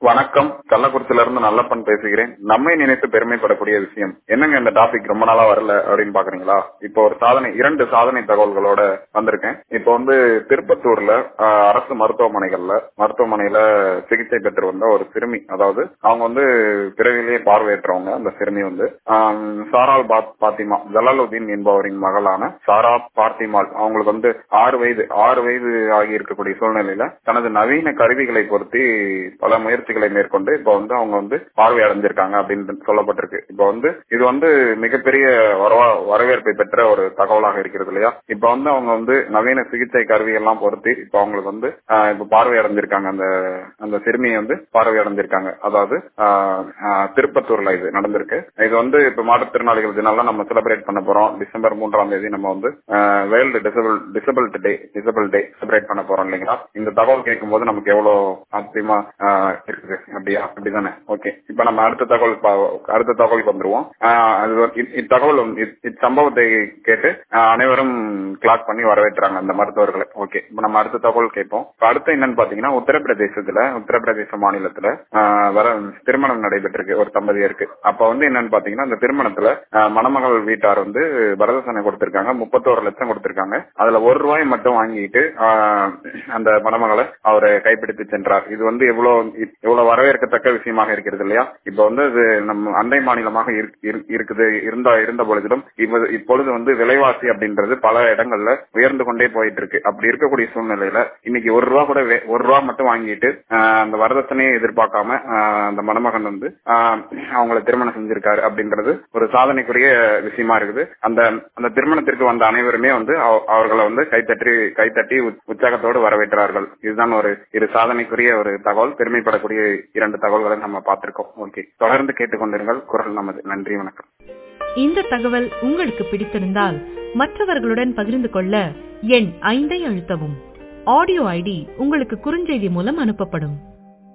வணக்கம் கள்ளக்குறிச்சியில இருந்து நல்லப்பன் பேசுகிறேன் நம்மை நினைத்து பெருமைப்படக்கூடிய விஷயம் என்னங்க இந்த டாபிக் ரொம்ப நாளா வரல அப்படின்னு பாக்குறீங்களா இப்போ ஒரு சாதனை இரண்டு சாதனை தகவல்களோட வந்திருக்கேன் இப்போ வந்து திருப்பத்தூர்ல ஆஹ், அரசு மருத்துவமனைகள்ல மருத்துவமனையில சிகிச்சை பெற்று வந்த ஒரு சிறுமி அதாவது அவங்க வந்து பிறவிலேயே பார்வையற்றவங்க அந்த சிறுமி வந்து ஆம், சாரால் பாத்- பாத்திமா ஜலாலுதீன் என்பவரின் மகளான சாரா பார்த்திமால் அவங்களுக்கு வந்து ஆறு வயது ஆறு வயது ஆகி இருக்கக்கூடிய சூழ்நிலையில தனது நவீன கருவிகளை பொருத்தி பல முயற்சிகளை மேற்கொண்டு இப்போ வந்து அவங்க வந்து பார்வை அடைஞ்சிருக்காங்க அப்படின்னு சொல்லப்பட்டிருக்கு இப்போ வந்து இது வந்து மிகப்பெரிய வரவா- வரவேற்பை பெற்ற ஒரு தகவலாக இருக்கிறது இல்லையா இப்போ வந்து அவங்க வந்து நவீன சிகிச்சை கருவிகள்லாம் பொருத்தி இப்போ அவங்களுக்கு வந்து ஆஹ், இப்போ பார்வை அடைஞ்சிருக்காங்க அந்த அந்த சிறுமியை வந்து பார்வை அடைஞ்சிருக்காங்க அதாவது ஆஹ், ஆஹ், திருப்பத்தூர்ல இது நடந்திருக்கு இது வந்து இப்ப மாற்றுத்திறனாளிகள் தினால நம்ம செலிப்ரேட் பண்ண போறோம் டிசம்பர் மூன்றாம் தேதி நம்ம வந்து world disable disable day disable day celebrate பண்ண போறோம் இல்லைங்களா இந்த தகவல் கேட்கும் போது நமக்கு எவ்வளவு ஆச்சரியமா ஆஹ், இருக்குது அப்படியா அப்படிதானே ஓகே இப்ப நம்ம அடுத்த தகவல் பா- அடுத்த தகவலுக்கு வந்துருவோம் ஆஹ், அது வந்து இத்- இத்தகவல் வந்து- இத்- இச்சம்பவத்தை கேட்டு ஆஹ், அனைவரும் கிளாக் பண்ணி வரவேற்றாங்க அந்த மருத்துவர்களை ஓகே இப்ப நம்ம அடுத்த தகவல் கேட்போம் இப்ப அடுத்து என்னன்னு பாத்தீங்கன்னா உத்தரப்பிரதேசத்துல உத்தரப்பிரதேச மாநிலத்துல ஆஹ், வர திருமணம் நடைபெற்றிருக்கு ஒரு தம்பதியருக்கு அப்ப வந்து என்னன்னு பாத்தீங்கன்னா அந்த திருமணத்துல ஆஹ், மணமகள் வீட்டார் வந்து வரதட்சணை கொடுத்திருக்காங்க முப்பத்தோரு லட்சம் கொடுத்திருக்காங்க அதுல ஒரு ரூபாய் மட்டும் வாங்கிட்டு ஆஹ், அந்த மணமகளை அவரை கைப்பிடித்து சென்றார் இது வந்து எவ்வளவு எவ்வளவு வரவேற்கத்தக்க விஷயமாக இருக்கிறது இல்லையா இப்ப வந்து இது நம்ம அண்டை மாநிலமாக இருக்கு- இருக்கு- இருக்குது இருந்த இருந்த பொழுதிலும் இப்ப- இப்பொழுது வந்து விலைவாசி அப்படின்றது பல இடங்கள்ல உயர்ந்து கொண்டே போயிட்டு இருக்கு அப்படி இருக்கக்கூடிய சூழ்நிலையில இன்னைக்கு ஒரு ரூபா கூட வே- ஒரு ரூபா மட்டும் வாங்கிட்டு ஆஹ், அந்த வரதட்சணையை எதிர்பார்க்காம ஆஹ், அந்த மணமகன் வந்து ஆஹ், அவங்கள திருமணம் செஞ்சிருக்காரு அப்படின்றது ஒரு சாதனைக்குரிய விஷயமா இருக்குது அந்த அந்த திருமணத்திற்கு வந்த அனைவருமே வந்து அவ- அவர்களை வந்து கைத்தட்டி கைத்தட்டி உத்- உற்சாகத்தோடு வரவேற்றார்கள் இதுதான் ஒரு இரு சாதனைக்குரிய ஒரு தகவல் பெருமைப்படக்கூடிய இரண்டு தகவல்களை நம்ம பார்த்திருக்கோம் ஓகே தொடர்ந்து கேட்டுக்கொண்டிருங்கள் குரல் நமது நன்றி வணக்கம் இந்த தகவல் உங்களுக்கு பிடித்திருந்தால் மற்றவர்களுடன் பகிர்ந்து கொள்ள எண் ஐந்தை அழுத்தவும் ஆடியோ ஐடி உங்களுக்கு குறுஞ்செய்தி மூலம் அனுப்பப்படும்